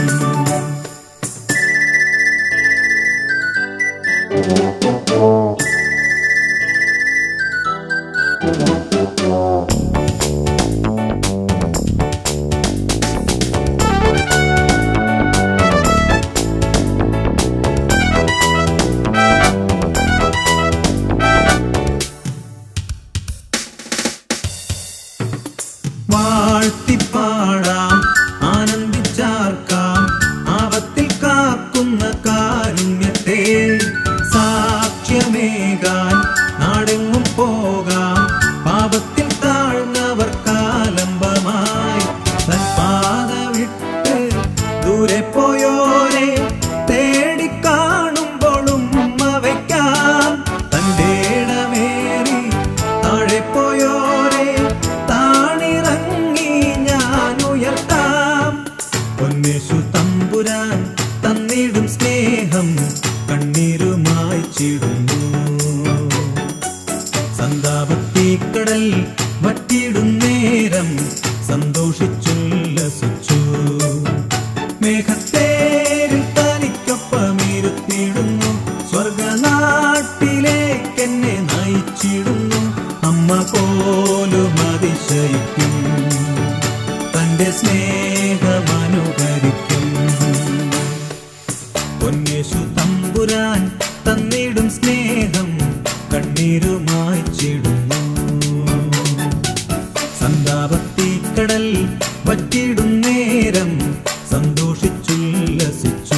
വാഴ്ത്തിപ്പാടാം ആനന്ദിച്ചാർക്കാം ആപത്തിൽ കാക്കുന്ന കാരുണ്യത്തെ സാക്ഷ്യമേകാൻ നാടെങ്ങും പോകാം പാപത്തിൽ താഴ്ന്നവർ കാലംബമായി തൻ പാത വിട്ട് ദൂരെ പോയോരെ തേടിക്കാണുമ്പോഴും വയ്ക്കാം തൻ്റെ ഇടമേറി താഴെ പോയോരെ താണിറങ്ങി ഞാൻ ഉയർത്താം പൊന്നേശു തമ്പുരാൻ തന്നിടും സ്നേഹം കണ്ണീരുമായി ചിടുന്നു സന്താപത്തിക്കടൽ വറ്റിയിടും നേരം സന്തോഷിച്ചുല്ലസിച്ചു മേഘത്തേരിൽ തനിക്കൊപ്പമിരുത്തിയിടുന്നു സ്വർഗനാട്ടിലേക്ക് എന്നെ നയിച്ചിടുന്നു അമ്മ പോലും അതിശയിക്കും തന്റെ സ്നേഹമനുകരിക്കും പൊന്നേശു തമ്പുരാൻ തന്നിടും സ്നേഹം കണ്ണീരുമായി ചിടുന്നു സന്താപത്തിക്കടൽ വറ്റിയിടും നേരം സന്തോഷിച്ചുല്ലസിച്ചു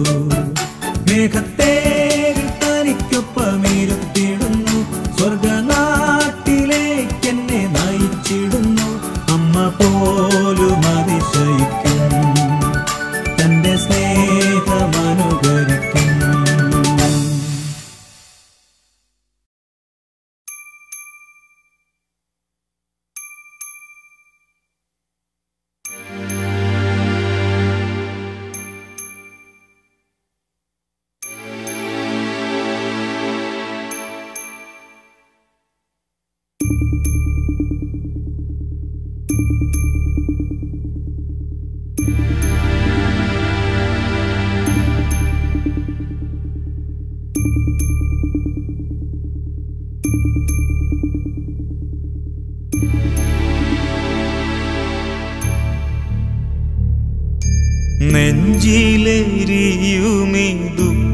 മേഘത്തേരിൽ തനിക്കൊപ്പമിരുത്തിയിടുന്നു സ്വർഗനാട്ടിലേക്ക് എന്നെ നയിച്ചിടുന്നു അമ്മ പോലും അതിശയിക്കും തന്റെ സ്നേഹമനുകരിക്കും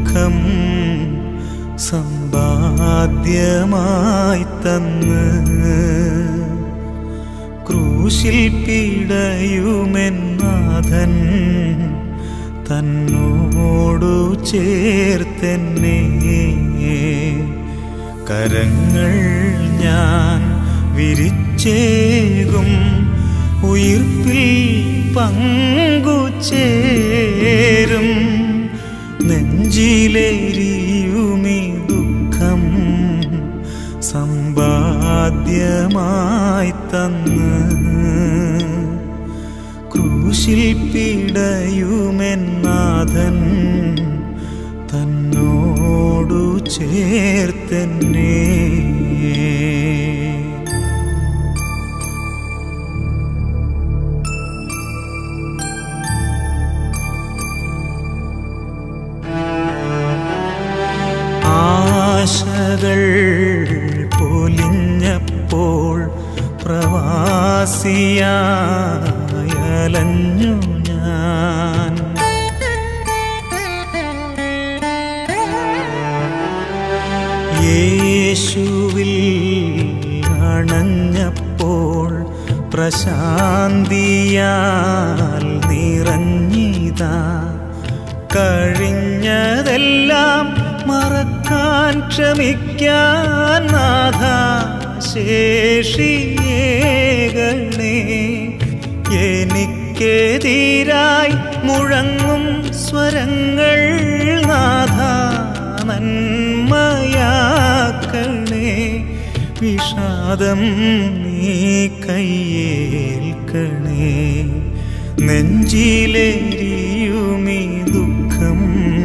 ദുഃഖം സമ്പാദ്യമായി തന്ന് ക്രൂശിൽ പിടയുമെന്നാഥൻ തന്നോടു ചേർത്തെന്നെ കരങ്ങൾ ഞാൻ വിരിച്ചേകും ഉയിർപ്പിൽ പങ്കുചേരും നെഞ്ചിലേരിയുമീ ദുഃഖം സമ്പാദ്യമായി തന്ന് ക്രൂശിൽ പിടയുമെന്നാഥൻ തന്നോടു ചേർത്തെന്നേ ആശകൾ പൊലിഞ്ഞപ്പോൾ പ്രവാസിയായലഞ്ഞു ഞാൻ യേശുവിൽ അണഞ്ഞപ്പോൾ പ്രശാന്തിയാൽ നിറഞ്ഞിതാ കഴിഞ്ഞതെല്ലാം മറക്കാൻ ക്ഷമിക്കാൻ നാഥ ശേഷിയേകണേ എനിക്കെതിരായി മുഴങ്ങും സ്വരങ്ങൾ നാഥ നന്മയാക്കണേ വിഷാദം നീ കയ്യേൽക്കണേ നെഞ്ചിലേരിയുമീ ദുഃഖം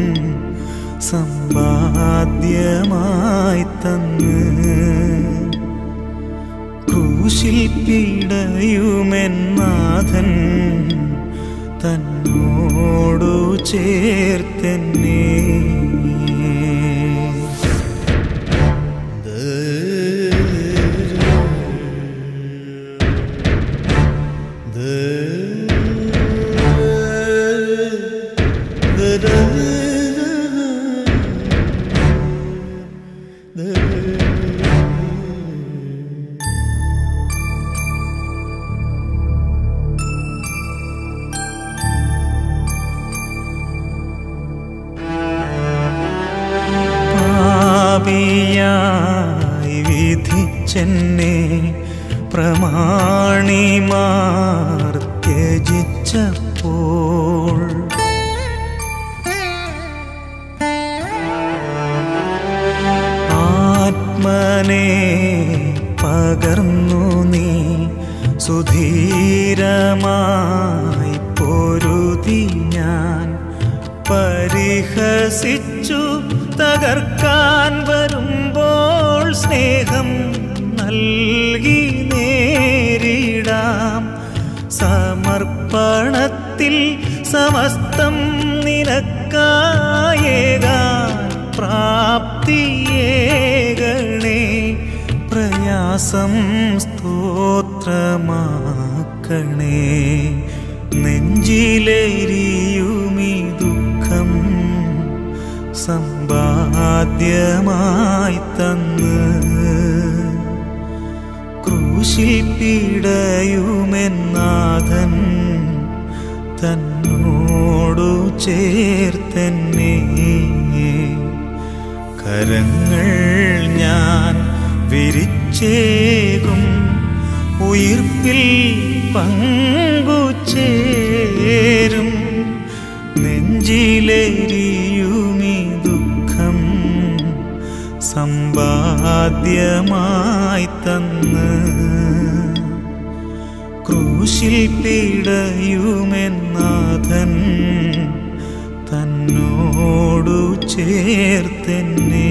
സമ്പാദ്യമായി തന്ന് ക്രൂശിൽ പിടയുമെന്നാഥൻ തന്നോടു ചേർത്തെന്നേ പാപിയായി വിധിച്ചെന്നെ പ്രമാണിമാർ ത്യജിച്ചപ്പോൾ ആത്മനെ പകർന്നു നീ സുധീരമായി പൊരുതി ഞാൻ പരിഹസിച്ചു തകർക്കാൻ വരുമ്പോൾ സ്നേഹം നൽകി നേരിടാം സമർപ്പണത്തിൽ സമസ്തം നിനക്കായേകാൻ പ്രാപ്തിയേകണേ പ്രയാസം സ്തോത്രമാക്കണേ നെഞ്ചിലേരിയുമീ ദുഃഖം സമ്പാദ്യമായി തന്ന് ക്രൂശിൽ പിടയുമെന്നാഥൻ തന്നോടു ചേർത്തെന്നെ കരങ്ങൾ ഞാൻ വിരിച്ചേകും ഉയിർപ്പിൽ പങ്കുചേരും നെഞ്ചിലേരിയുമീ ദുഃഖം സമ്പാദ്യമായി തന്ന് ക്രൂശിൽ പിടയുമെന്നാഥൻ തന്നോടു ചേർത്തെന്നേ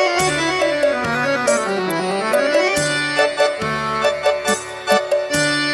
ും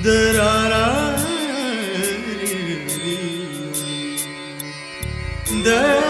da